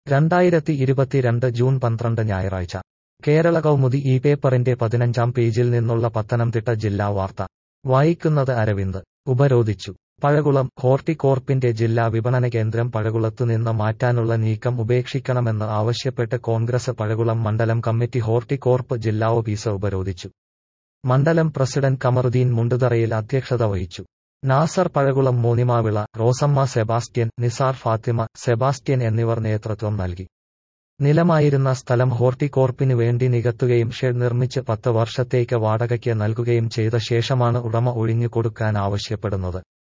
രണ്ടായിരത്തി ഇരുപത്തിരണ്ട് ജൂൺ പന്ത്രണ്ട് ഞായറാഴ്ച കേരള കൗമുദി ഈ പേപ്പറിന്റെ പതിനഞ്ചാം പേജിൽ നിന്നുള്ള പത്തനംതിട്ട ജില്ലാ വാർത്ത വായിക്കുന്നത് അരവിന്ദ് ഉപരോധിച്ചു പഴകുളം ഹോർട്ടികോർപ്പിന്റെ ജില്ലാ വിപണന കേന്ദ്രം പഴകുളത്തുനിന്ന് മാറ്റാനുള്ള നീക്കം ഉപേക്ഷിക്കണമെന്ന് ആവശ്യപ്പെട്ട് കോൺഗ്രസ് പഴകുളം മണ്ഡലം കമ്മിറ്റി ഹോർട്ടികോർപ്പ് ജില്ലാ ഓഫീസ് ഉപരോധിച്ചു മണ്ഡലം പ്രസിഡന്റ് കമറുദ്ദീൻ മുണ്ടുതറയിൽ അധ്യക്ഷത വഹിച്ചു നാസർ പഴകുളം മോനിമാവിള റോസമ്മ സെബാസ്റ്റ്യൻ നിസാർ ഫാത്തിമ സെബാസ്റ്റ്യൻ എന്നിവർ നേതൃത്വം നൽകി നിലമായിരുന്ന സ്ഥലം ഹോർട്ടികോർപ്പിനു വേണ്ടി നികത്തുകയും ഷെഡ് നിർമ്മിച്ച് പത്ത് വർഷത്തേക്ക് വാടകയ്ക്ക് നൽകുകയും ചെയ്ത ശേഷമാണ് ഉടമ ഒഴിഞ്ഞു കൊടുക്കാൻ ആവശ്യപ്പെടുന്നത്